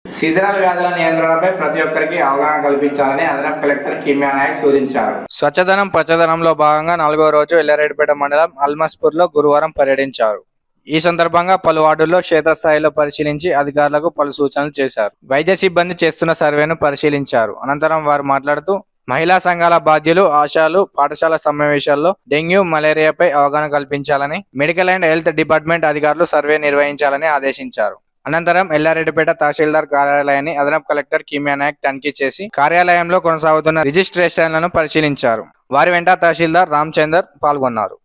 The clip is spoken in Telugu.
సీజనల్ వ్యాధుల నియంత్రణపై ప్రతి ఒక్కరికి అవగాహన కల్పించాలని అదనపు కలెక్టర్ కిమ్యా నాయక్ సూచించారు స్వచ్ఛదనం పచ్చదనంలో భాగంగా నాలుగో రోజు ఎల్లారెడ్డిపేట మండలం అల్మస్పూర్ లో గురువారం పర్యటించారు ఈ సందర్భంగా పలు వార్డుల్లో క్షేత్రస్థాయిలో పరిశీలించి అధికారులకు పలు సూచనలు చేశారు వైద్య సిబ్బంది చేస్తున్న సర్వేను పరిశీలించారు అనంతరం వారు మాట్లాడుతూ మహిళా సంఘాల బాధ్యులు ఆశాలు పాఠశాల సమావేశాల్లో డెంగ్యూ మలేరియాపై అవగాహన కల్పించాలని మెడికల్ అండ్ హెల్త్ డిపార్ట్మెంట్ అధికారులు సర్వే నిర్వహించాలని ఆదేశించారు అనంతరం ఎల్లారెడ్డిపేట తహసీల్దార్ కార్యాలయాన్ని అదనపు కలెక్టర్ కిమ్యా నాయక్ తనిఖీ చేసి కార్యాలయంలో కొనసాగుతున్న రిజిస్ట్రేషన్లను పరిశీలించారు వారి వెంట తహసీల్దార్ రామచందర్ పాల్గొన్నారు